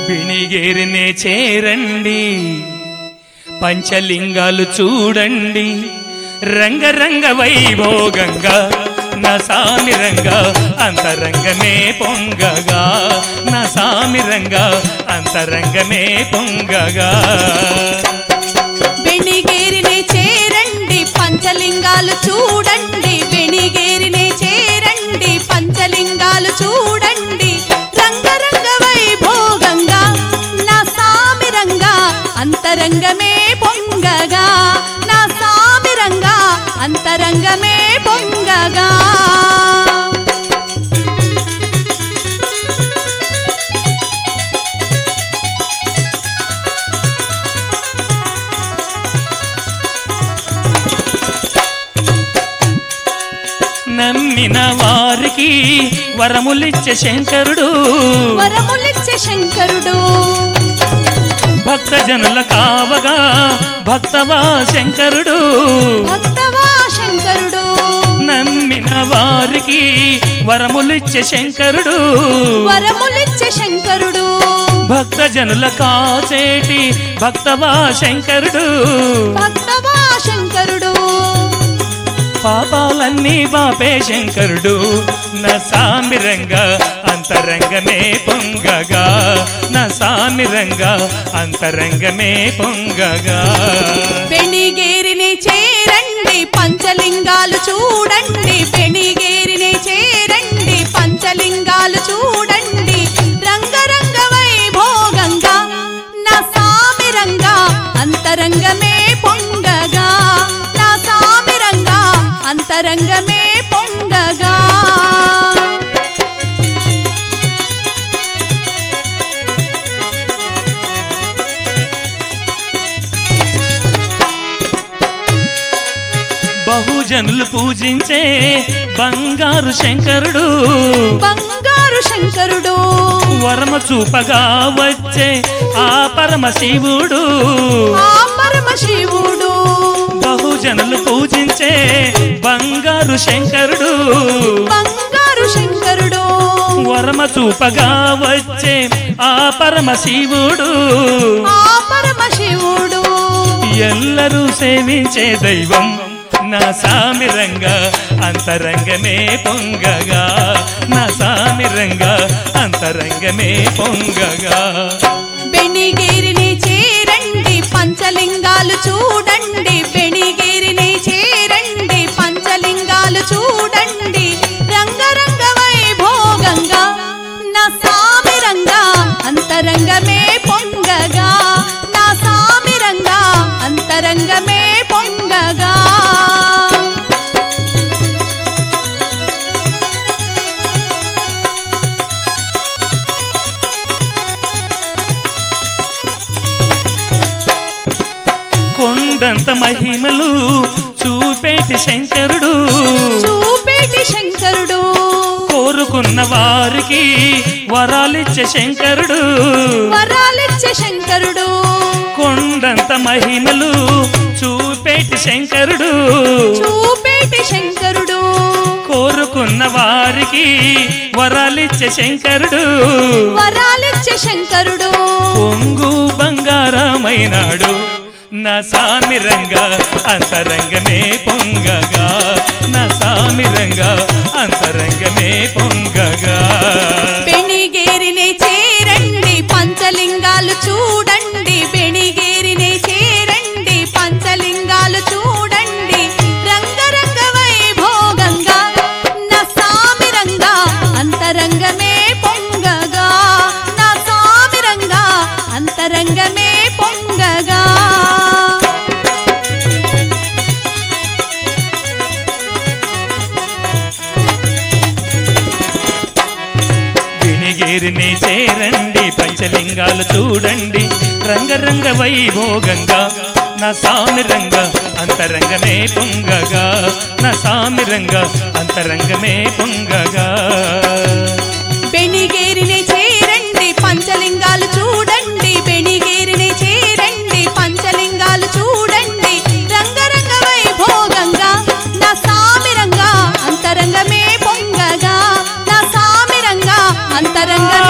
పిణిగేరినే చేరండి పంచలింగాలు చూడండి రంగరంగ వైభోగంగా నా సామి రంగా అంతరంగమే పొంగగా నా సామి రంగా అంతరంగమే పొంగగా బెణిగేరినే చేరండి పంచలింగాలు చూడండి బెణిగేరినే చేరండి పంచలింగాలు చూడండి రంగరంగ వైభోగంగా నా సామి రంగా అంతరంగమే పొంగగా నా సామి రంగా అంతరంగమే పొంగగా నమ్మిన వారికి వరములిచ్చే శంకరుడు వరములిచ్చే శంకరుడు భక్తజనుల కావగా భక్తవా శంకరుడు భక్తవా శంకరుడు నమ్మిన వారికి వరములిచ్చే శంకరుడు వరములిచ్చే శంకరుడు భక్తజనుల కాచేటి భక్తవా శంకరుడు భక్తవా శంకరుడు పాపాలన్నీ బాపే శంకరుడు నా సామిరంగా అంతరంగమే పొంగగా నా సామిరంగా అంతరంగమే పొంగగా పెణిగేరిని చేరండి పంచలింగాలు చూడండి పెణిగేరిని చేరండి పంచలింగాలు చూడండి రంగరంగ వైభోగంగా నా సామి రంగా అంతరంగమే పొంగగా నా సామి రంగా అంతరంగమే పొంగగా బహుజనులు పూజించే బంగారు శంకరుడు బంగారు శంకరుడు వరమ చూపగా వచ్చే ఆ పరమశివుడు ఆ పరమశివుడు బహుజనులు పూజించే బంగారు శంకరుడు బంగారు శంకరుడు వరమ చూపగా వచ్చే ఆ పరమశివుడు ఆ పరమశివుడు ఎల్లరూ సేవించే దైవం నా సామిరంగా అంతరంగమే పొంగగా నా సామిరంగా అంతరంగమే పొంగగా బెణిగేరిని చేరండి పంచలింగాలు చూడండి బెణిగేరిని చేరండి పంచలింగాలు చూడండి రంగరంగ వైభోగంగా నా సామి రంగా అంతరంగమే పొంగగా నా సామి రంగా అంతరంగమే పొంగగా కొండంత మహిమలు చూపేటి శంకరుడు చూపేటి శంకరుడు కోరుకున్న వారికి వరాలిచ్చే శంకరుడు వరాలిచ్చే శంకరుడు కొండంత మహిమలు చూపేటి శంకరుడు చూపేటి శంకరుడు కోరుకున్న వారికి వరాలిచ్చే శంకరుడు వరాలిచ్చే శంకరుడు పొంగు బంగారమైనాడు నా సామిరంగా అంతరంగమే పొంగగా నా సామిరంగా అంతరంగమే పొంగగా బెణిగేరిని చేరండి పంచలింగాలు చూడండి బెణిగేరిని చేరండి పంచలింగాలు చూడండి రంగరంగ వైభోగంగా నా సామి రంగా అంతరంగమే పొంగగా నా సామి రంగా అంతరంగమే పొంగగా వినిగేరిని చేరండి పంచలింగాలు చూడండి రంగరంగ వైభోగంగా నా సామిరంగ అంతరంగమే పొంగగా నా సామిరంగ అంతరంగమే పొంగగా బెణిగేరిని చేరండి పంచలింగాలు చూడండి బెణిగేరిని చేరండి పంచలింగాలు చూడండి రంగరంగ వైభోగంగా నా సామిరంగా అంతరంగమే పొంగగా నా సామిరంగా అంతరంగమే